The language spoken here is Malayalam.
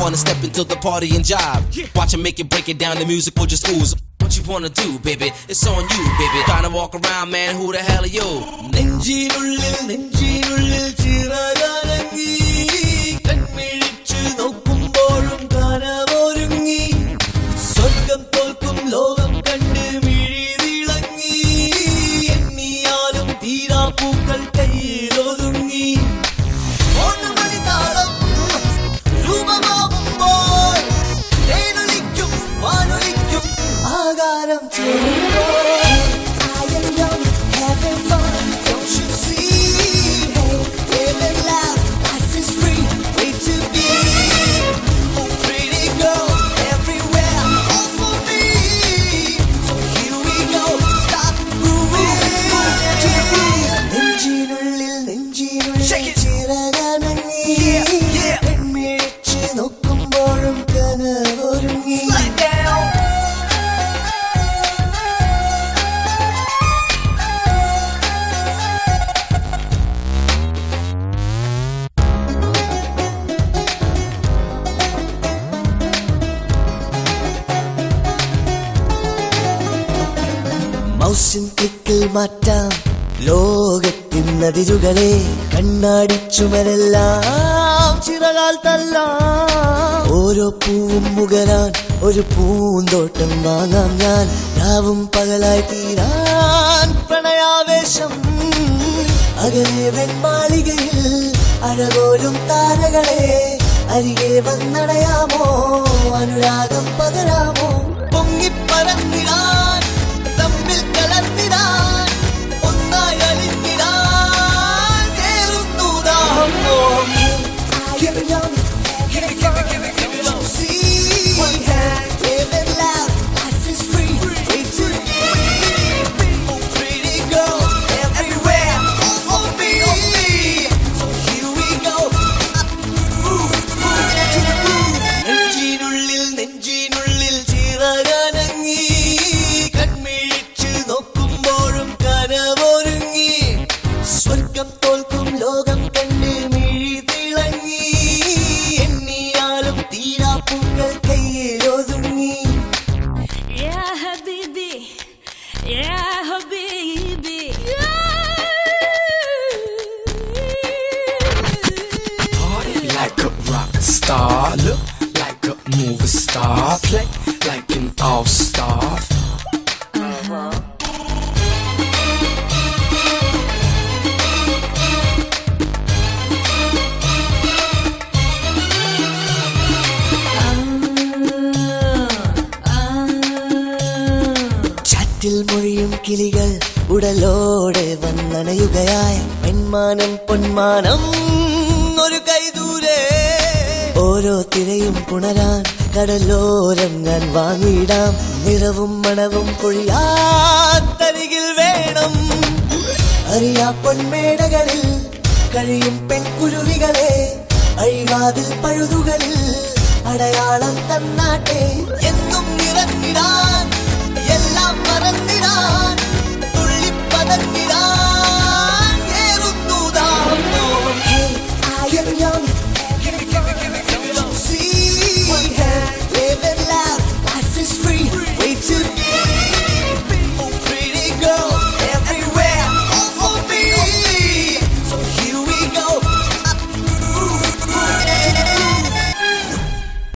wanna step into the party and jive. Watch 'em make it, break it down, the music will just ooze. What you wanna do, baby? It's on you, baby. Trying to walk around, man, who the hell are you? നെഞ്ചിനുള്ളിൽ നെഞ്ചിനുള്ളിൽ ചിറകനങ്ങി കൺമിഴിച്ചു നോക്കുമ്പോഴും കനമൊരുങ്ങി സ്വർഗം തോൽക്കും ലോകം കണ്ട് മിഴി തിളങ്ങി എണ്ണിയാലും തീരാപ്പൂക്കൾ കയ്യിലൊതുങ്ങി ഓണമണി താളം രൂപമാവുമ്പോൾ തേനൊലിക്കും വാനൊലിക്കും ആകാരം ചേരുമ്പോൾ I am young, having fun, don't you see? Hey, living loud, life is free, way to be. Oh, pretty girls everywhere, all for me. So here we go, stop moving to the beat. നെഞ്ചിനുള്ളിൽ നെഞ്ചിനുള്ളിൽ ചിറകനങ്ങി പെൺമിഴിച്ച് നോക്കുമ്പോഴും കനവൊരുങ്ങി മൗസിൻ ക്ലിക്കിൽ മാറ്റാം ലോകത്തിൻ അതിരുകളെ കണ്ണാടി ചുമരെല്ലാം ചിറകാൽ തല്ലാം ഓരോ പൂവും മുകരാൻ ഒരു പൂന്തോട്ടം വാങ്ങാം ഞാൻ രാവും പകലായി തീരാൻ പ്രണയാവേശം അകലെ വെൺമാളികയിൽ അഴകോലും താരകളെ അരികെ വന്നടയാമോ അനുരാഗം പകരാമോ പൊങ്ങിപ്പറന്നിടാൻ തമ്മിൽ കലർന്നിടാൻ ഒന്നായി അലിഞ്ഞിടാൻ കേറുന്നു ദാഹം Give it young, give it, give it, give it, give it up. See, one hand, living loud, life is free, way to be. Oh, pretty girls everywhere, all for me. So here we go. Move, move to the groove. നെഞ്ചിനുള്ളിൽ നെഞ്ചിനുള്ളിൽ ചിറകനങ്ങി കൺമിഴിച്ചു നോക്കുമ്പോഴും കനമൊരുങ്ങി സ്വർഗം തോൽക്കും ലോകം കണ്ട് മിഴി തിളങ്ങി എണ്ണിയാലും തീരാപ്പൂക്കൾ കയ്യിലൊതുങ്ങി يا حبيبي يا حبيبي Party like a rock star. Look like a movie star. Play like an all star. ചാറ്റിൽ മൊഴിയും കിളികൾ ഉടലോടെ വന്നണയുകയായി പെൺമാനം പൊന്മാനം ഒരു കൈദൂരെ ഓരോ തിരയും പുണരാൻ കടലോരം ഞാൻ വാങ്ങിയിടാം നിറവും മണവും പൊഴിയാത്തരികിൽ വേണം അറിയാ പൊന്മേടകളിൽ കഴിയും പെൺകുരുവികളെ അഴിവാതിൽ പഴുതുകളിൽ അടയാളം തന്നാട്ടെ എന്ന്